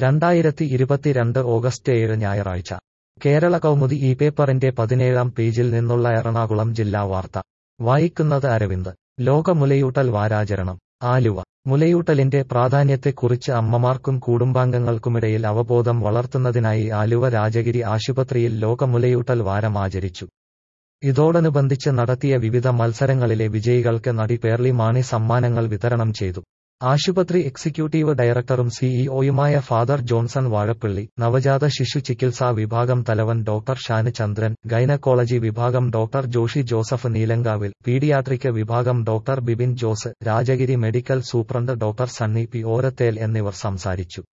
രണ്ടായിരത്തി ഇരുപത്തിരണ്ട് ഓഗസ്റ്റ് ഏഴ് ഞായറാഴ്ച കേരള കൗമുദി ഈ പേപ്പറിന്റെ പതിനേഴാം പേജിൽ നിന്നുള്ള എറണാകുളം ജില്ലാ വാർത്ത വായിക്കുന്നത് അരവിന്ദ് ലോക മുലയൂട്ടൽ വാരാചരണം ആലുവ മുലയൂട്ടലിന്റെ പ്രാധാന്യത്തെക്കുറിച്ച് അമ്മമാർക്കും കുടുംബാംഗങ്ങൾക്കുമിടയിൽ അവബോധം വളർത്തുന്നതിനായി ആലുവ രാജഗിരി ആശുപത്രിയിൽ ലോക മുലയൂട്ടൽ വാരം ആചരിച്ചു ഇതോടനുബന്ധിച്ച് നടത്തിയ വിവിധ മത്സരങ്ങളിലെ വിജയികൾക്ക് നടി പേർലി മാണി സമ്മാനങ്ങൾ വിതരണം ചെയ്തു ആശുപത്രി എക്സിക്യൂട്ടീവ് ഡയറക്ടറും സിഇഒയുമായ ഫാദർ ജോൺസൺ വാഴപ്പള്ളി നവജാത ശിശു ചികിത്സാ വിഭാഗം തലവൻ ഡോക്ടർ ഷാന് ചന്ദ്രൻ ഗൈനക്കോളജി വിഭാഗം ഡോക്ടർ ജോഷി ജോസഫ് നീലങ്കാവിൽ പീഡിയാട്രിക് വിഭാഗം doctor Bibin Jose Rajagiri medical superintendent doctor Sunny P Orathel എന്നിവർ സംസാരിച്ചു